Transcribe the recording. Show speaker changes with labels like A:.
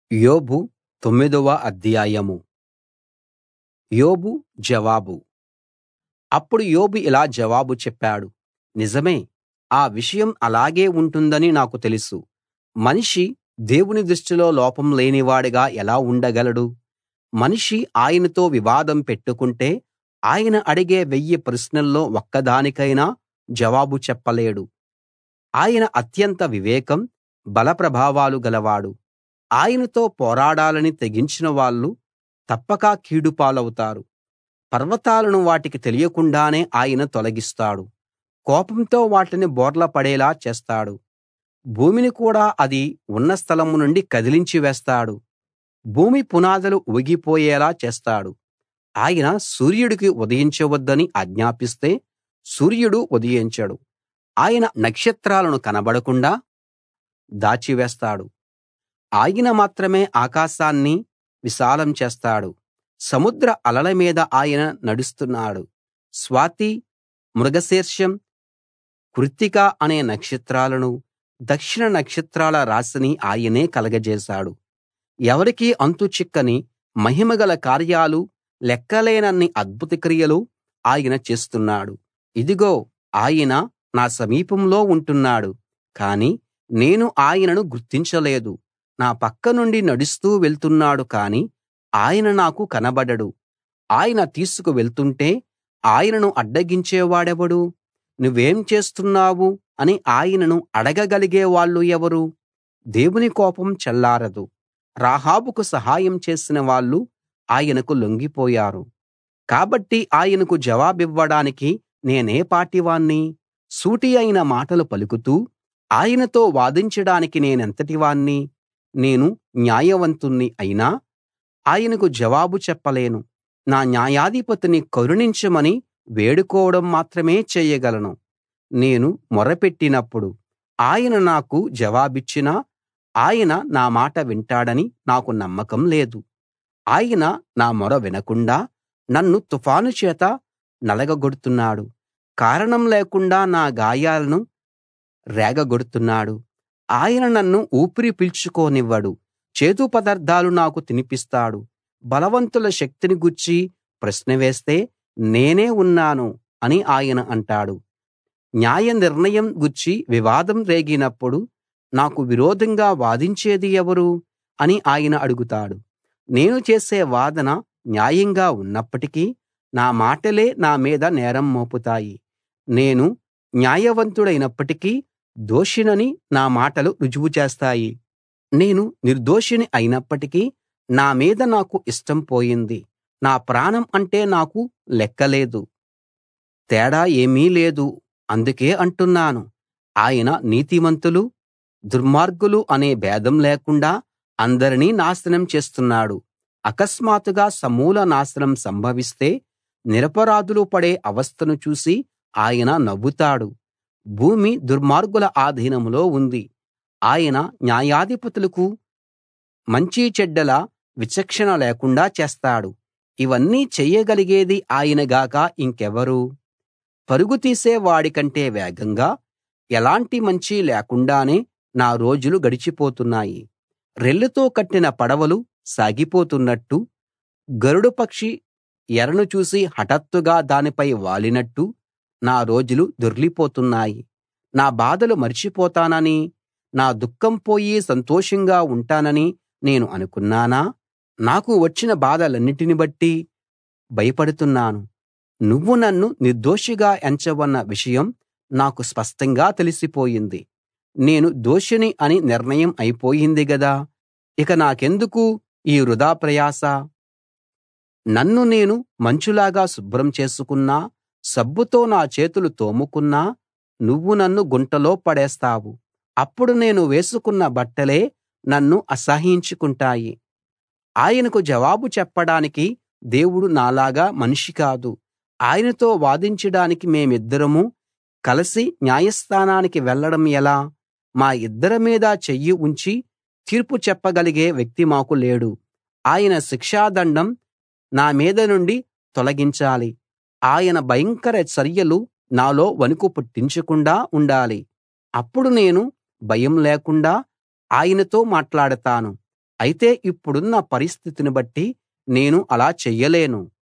A: యోబు తొమ్మిదవ అధ్యాయం యోబు జవాబు అప్పుడు యోబు ఇలా జవాబు చెప్పాడు నిజమే ఆ విషయం అలాగే ఉంటుందని నాకు తెలుసు మనిషి దేవుని దృష్టిలో లోపం లేనివాడుగా ఎలా ఉండగలడు మనిషి ఆయనతో వివాదం పెట్టుకుంటే ఆయన అడిగే వెయ్యి ప్రశ్నల్లో ఒక్కదానికైనా జవాబు చెప్పలేడు ఆయన అత్యంత వివేకం బల ప్రభావాలు గలవాడు ఆయనతో పోరాడాలని తెగించిన వాళ్ళు తప్పక కీడు పాలవుతారు పర్వతాలను వాటికి తెలియకుండానే ఆయన తొలగిస్తాడు కోపంతో వాటిని బోర్లాపడేలా చేస్తాడు భూమిని కూడా అది ఉన్న స్థలం నుండి కదిలించి వేస్తాడు భూమి పునాదులు ఊగిపోయేలా చేస్తాడు ఆయన సూర్యుడికి ఉదయించవద్దని ఆజ్ఞాపిస్తే సూర్యుడు ఉదయించడు ఆయన నక్షత్రాలను కనబడకుండా దాచివేస్తాడు ఆయన మాత్రమే ఆకాశాన్ని విశాలం చేస్తాడు సముద్ర అలల మీద ఆయన నడుస్తున్నాడు స్వాతి మృగశీర్షం కృత్తిక అనే నక్షత్రాలను దక్షిణ నక్షత్రాల రాశిని ఆయనే కలగజేశాడు ఎవరికీ అంతు చిక్కని మహిమగల కార్యాలు లెక్కలేనన్ని అద్భుత క్రియలు ఆయన చేస్తున్నాడు ఇదిగో ఆయన నా సమీపంలో ఉంటున్నాడు కానీ నేను ఆయనను గుర్తించలేదు నా పక్క నుండి నడుస్తూ వెళ్తున్నాడు కానీ ఆయన నాకు కనబడడు ఆయన తీసుకు వెళ్తుంటే ఆయనను అడ్డగించేవాడెవడు నువ్వేం చేస్తున్నావు అని ఆయనను అడగగలిగే వాళ్ళు ఎవరు దేవుని కోపం చల్లారదు రాహాబుకు సహాయం చేసిన వాళ్ళు ఆయనకు లొంగిపోయారు కాబట్టి ఆయనకు జవాబివ్వడానికి నేనే పాటివాణ్ణి సూటి అయిన మాటలు పలుకుతూ ఆయనతో వాదించడానికి నేనెంతటివాణ్ణి నేను న్యాయవంతుణ్ణి అయినా ఆయనకు జవాబు చెప్పలేను నా న్యాయాధిపతిని కరుణించమని వేడుకోవడం మాత్రమే చేయగలను నేను మొరపెట్టినప్పుడు ఆయన నాకు జవాబిచ్చినా ఆయన నా మాట వింటాడని నాకు నమ్మకం లేదు ఆయన నా మొర వినకుండా నన్ను తుఫాను చేత నలగగొడుతున్నాడు కారణం లేకుండా నా గాయాలను రేగగొడుతున్నాడు ఆయన నన్ను ఊపిరి పీల్చుకోనివ్వడు చేదు పదార్థాలు నాకు తినిపిస్తాడు బలవంతుల శక్తిని గూర్చి ప్రశ్న వేస్తే నేనే ఉన్నాను అని ఆయన అంటాడు న్యాయ నిర్ణయం గూర్చి వివాదం రేగినప్పుడు నాకు విరోధంగా వాదించేది ఎవరు అని ఆయన అడుగుతాడు నేను చేసే వాదన న్యాయంగా ఉన్నప్పటికీ నా మాటలే నా మీద నేరం మోపుతాయి నేను న్యాయవంతుడైనప్పటికీ దోషినని నా మాటలు రుజువు చేస్తాయి నేను నిర్దోషిని అయినప్పటికీ నా మీద నాకు ఇష్టం పోయింది నా ప్రాణం అంటే నాకు లెక్కలేదు తేడా ఏమీ లేదు అందుకే అంటున్నాను ఆయన నీతిమంతులు దుర్మార్గులు అనే భేదం లేకుండా అందరినీ నాశనం చేస్తున్నాడు అకస్మాత్తుగా సమూల నాశనం సంభవిస్తే నిరపరాధులు పడే అవస్థను చూసి ఆయన నవ్వుతాడు భూమి దుర్మార్గుల ఆధీనంలో ఉంది ఆయన న్యాయాధిపతులకు మంచి చెడ్డల విచక్షణ లేకుండా చేస్తాడు ఇవన్నీ చెయ్యగలిగేది ఆయన గాక ఇంకెవరు పరుగు తీసే వాడికంటే వేగంగా ఎలాంటి మంచీ లేకుండానే నా రోజులు గడిచిపోతున్నాయి రెల్లుతో కట్టిన పడవలు సాగిపోతున్నట్టు గరుడ పక్షి ఎరను చూసి హఠాత్తుగా దానిపై వాలినట్టు నా రోజులు దొర్లిపోతున్నాయి నా బాధలు మర్చిపోతానని నా దుఃఖం పోయి సంతోషంగా ఉంటానని నేను అనుకున్నానా నాకు వచ్చిన బాధలన్నిటిని బట్టి భయపడుతున్నాను నువ్వు నన్ను నిర్దోషిగా ఎంచవన్న విషయం నాకు స్పష్టంగా తెలిసిపోయింది నేను దోషిని అని నిర్ణయం అయిపోయింది గదా ఇక నాకెందుకు ఈ వృథా ప్రయాస నన్ను నేను మంచులాగా శుభ్రం చేసుకున్నా సబ్బుతో నా చేతులు తోముకున్నా నువ్వు నన్ను గుంటలో పడేస్తావు అప్పుడు నేను వేసుకున్న బట్టలే నన్ను అసహ్యించుకుంటాయి ఆయనకు జవాబు చెప్పడానికి దేవుడు నాలాగా మనిషి కాదు ఆయనతో వాదించడానికి మేమిద్దరము కలిసి న్యాయస్థానానికి వెళ్ళడం ఎలా మా ఇద్దరి మీద చెయ్యి ఉంచి తీర్పు చెప్పగలిగే వ్యక్తి మాకు లేడు ఆయన శిక్షాదండం నా మీద నుండి తొలగించాలి ఆయన భయంకర చర్యలు నాలో వణుకు పుట్టించకుండా ఉండాలి అప్పుడు నేను భయం లేకుండా ఆయనతో మాట్లాడతాను అయితే ఇప్పుడున్న పరిస్థితిని బట్టి నేను అలా చెయ్యలేను